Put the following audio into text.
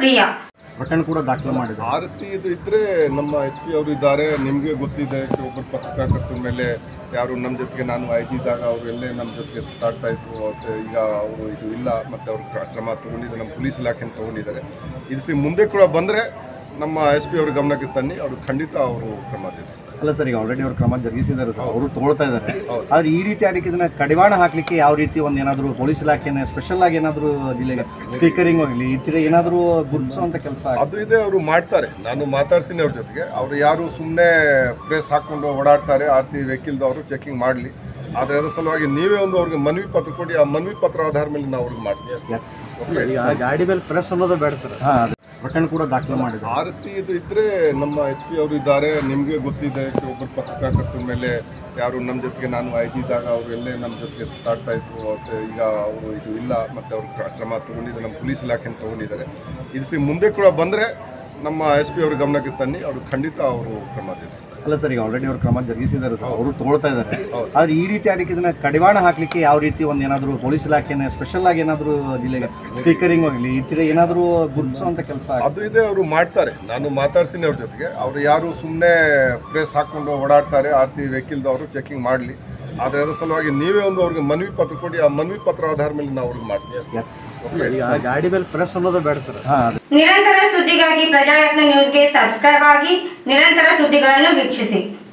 ಪ್ರಿಯಾ ಪ್ರಕರಣ ಕೂಡ ದಾಖಲು ಮಾಡಿದೆ ಆ ರೀತಿ ಇದು ಇದ್ರೆ ನಮ್ಮ ಎಸ್ ಪಿ ಅವರು ಇದ್ದಾರೆ ನಿಮಗೆ ಗೊತ್ತಿದೆ ಒಬ್ಬರು ಪತ್ರಕರ್ತರ ಮೇಲೆ ಯಾರು ನಮ್ಮ ಜೊತೆಗೆ ನಾನು ಐ ಜಿ ಇದ್ದಾಗ ಅವರು ಎಲ್ಲೇ ನಮ್ಮ ಜೊತೆಗೆ ಸುತ್ತಾಡ್ತಾ ಇದ್ರು ಮತ್ತೆ ಈಗ ಅವರು ಇದು ಇಲ್ಲ ಮತ್ತೆ ಅವರು ಕ್ರಮ ತಗೊಂಡಿದ್ದಾರೆ ನಮ್ಮ ಪೊಲೀಸ್ ಇಲಾಖೆನ ತಗೊಂಡಿದ್ದಾರೆ ಈ ರೀತಿ ಮುಂದೆ ಕೂಡ ಬಂದರೆ ನಮ್ಮ ಎಸ್ ಪಿ ಅವ್ರ ಗಮನಕ್ಕೆ ತನ್ನಿ ಅವರು ಖಂಡಿತ ಅವರು ಕ್ರಮ ಜರುಗಿಸ್ತಾರೆ ಅಲ್ಲ ಸರ್ ಈಗ ಆಲ್ರೆಡಿ ಅವ್ರು ಕ್ರಮ ಜರುಗಿಸಿದ್ದಾರೆ ಸರ್ ಅವರು ತಗೊಳ್ತಾ ಇದ್ದಾರೆ ಹೌದು. ಆದ್ರೆ ಈ ರೀತಿ ಅದಕ್ಕೆ ಇದನ್ನ ಕಡಿವಾಣ ಹಾಕ್ಲಿಕ್ಕೆ ಯಾವ ರೀತಿ ಒಂದು ಏನಾದರೂ ಪೊಲೀಸ್ ಇಲಾಖೆನ ಸ್ಪೆಷಲ್ ಆಗಿ ಏನಾದರೂ ಜಿಲ್ಲೆಗೆ ಸ್ಪೀಕರಿಂಗ್ ಆಗಲಿ ಈ ಥರ ಏನಾದರೂ ಗುರುತಿಸುವಂತ ಕೆಲಸ ಅದು ಇದೆ ಅವರು ಮಾಡ್ತಾರೆ ನಾನು ಮಾತಾಡ್ತೀನಿ ಅವ್ರ ಜೊತೆಗೆ ಅವರು ಯಾರು ಸುಮ್ಮನೆ ಪ್ರೆಸ್ ಹಾಕೊಂಡು ಓಡಾಡ್ತಾರೆ ಆರ್ ಟಿ ವೆಹಿಕಲ್ದವರು ಚೆಕಿಂಗ್ ಮಾಡಲಿ ಆದರೆ ಅದರ ಸಲುವಾಗಿ ನೀವೇ ಒಂದು ಅವ್ರಿಗೆ ಮನವಿ ಪತ್ರ ಕೊಡಿ ಆ ಮನವಿ ಪತ್ರ ಆಧಾರ ಮೇಲೆ ನಾವು ಅವ್ರಿಗೆ ಮಾಡ್ತೀವಿ ಓಕೆ ಗಾಡಿ ಮೇಲೆ ಪ್ರೆಸ್ ಅನ್ನೋದು ಬೇಡ ಸರ್ ಹಾಂ ಅದೇ ಪ್ರಕರಣ ಕೂಡ ದಾಖಲು ಮಾಡಿದೆ ಆ ರೀತಿ ಇದು ಇದ್ರೆ ನಮ್ಮ ಎಸ್ ಪಿ ಅವರು ಇದ್ದಾರೆ ನಿಮಗೆ ಗೊತ್ತಿದೆ ಒಬ್ಬರು ಪತ್ರಕರ್ತರ ಮೇಲೆ ಯಾರು ನಮ್ಮ ಜೊತೆಗೆ ನಾನು ಐ ಜಿ ಇದ್ದಾಗ ಅವರು ಎಲ್ಲೇ ನಮ್ಮ ಜೊತೆಗೆ ಸುತ್ತಾಡ್ತಾ ಇದ್ರು ಮತ್ತೆ ಈಗ ಅವರು ಇದು ಇಲ್ಲ ಮತ್ತೆ ಅವರು ಕ್ರಮ ತಗೊಂಡಿದ್ದಾರೆ ನಮ್ಮ ಪೊಲೀಸ್ ಇಲಾಖೆನ ತಗೊಂಡಿದ್ದಾರೆ ಈ ರೀತಿ ಮುಂದೆ ಕೂಡ ಬಂದರೆ ನಮ್ಮ ಎಸ್ ಪಿ ಅವ್ರ ಗಮನಕ್ಕೆ ತನ್ನಿ ಅವರು ಖಂಡಿತ ಅವರು ಕ್ರಮ ಜರುಗಿಸ್ತಾರೆ ಅಲ್ಲ ಸರ್ ಈಗ ಆಲ್ರೆಡಿ ಅವ್ರು ಕ್ರಮ ಜರುಗಿಸಿದ್ದಾರೆ ಸರ್ ಅವರು ತಗೊಳ್ತಾ ಇದ್ದಾರೆ ಹೌದು. ಆದ್ರೆ ಈ ರೀತಿ ಅದಕ್ಕೆ ಇದನ್ನ ಕಡಿವಾಣ ಹಾಕ್ಲಿಕ್ಕೆ ಯಾವ ರೀತಿ ಒಂದು ಏನಾದರೂ ಪೊಲೀಸ್ ಇಲಾಖೆನ ಸ್ಪೆಷಲ್ ಆಗಿ ಏನಾದರೂ ಜಿಲ್ಲೆಗೆ ಸ್ಪೀಕರಿಂಗ್ ಆಗಲಿ ಈ ಥರ ಏನಾದರೂ ಗುರುತಿಸುವಂತ ಕೆಲಸ ಅದು ಇದೆ ಅವರು ಮಾಡ್ತಾರೆ ನಾನು ಮಾತಾಡ್ತೀನಿ ಅವ್ರ ಜೊತೆಗೆ ಅವರು ಯಾರು ಸುಮ್ಮನೆ ಪ್ರೆಸ್ ಹಾಕೊಂಡು ಓಡಾಡ್ತಾರೆ ಆರ್ ಟಿ ವೆಹಿಕಲ್ದವರು ಚೆಕಿಂಗ್ ಮಾಡಲಿ ಆದರೆ ಅದರ ಸಲುವಾಗಿ ನೀವೇ ಒಂದು ಅವ್ರಿಗೆ ಮನವಿ ಪತ್ರ ಕೊಡಿ ಆ ಮನವಿ ಪತ್ರ ಆಧಾರ ಮೇಲೆ ನಾವು ಅವ್ರಿಗೆ ಮಾಡ್ತೀವಿ ಓಕೆ ಗಾಡಿ ಮೇಲೆ ಪ್ರೆಸ್ ಅನ್ನೋದು ಬೇಡ ಸರ್ ಹಾಂ ಅದೇ ನಿರಂತರ ಸುದ್ದಿಗಾಗಿ ಪ್ರಜಾಯತ್ನ ನ್ಯೂಸ್ಗೆ ಸಬ್ಸ್ಕ್ರೈಬ್ ಆಗಿ ನಿರಂತರ ಸುದ್ದಿಗಳನ್ನು ವೀಕ್ಷಿಸಿ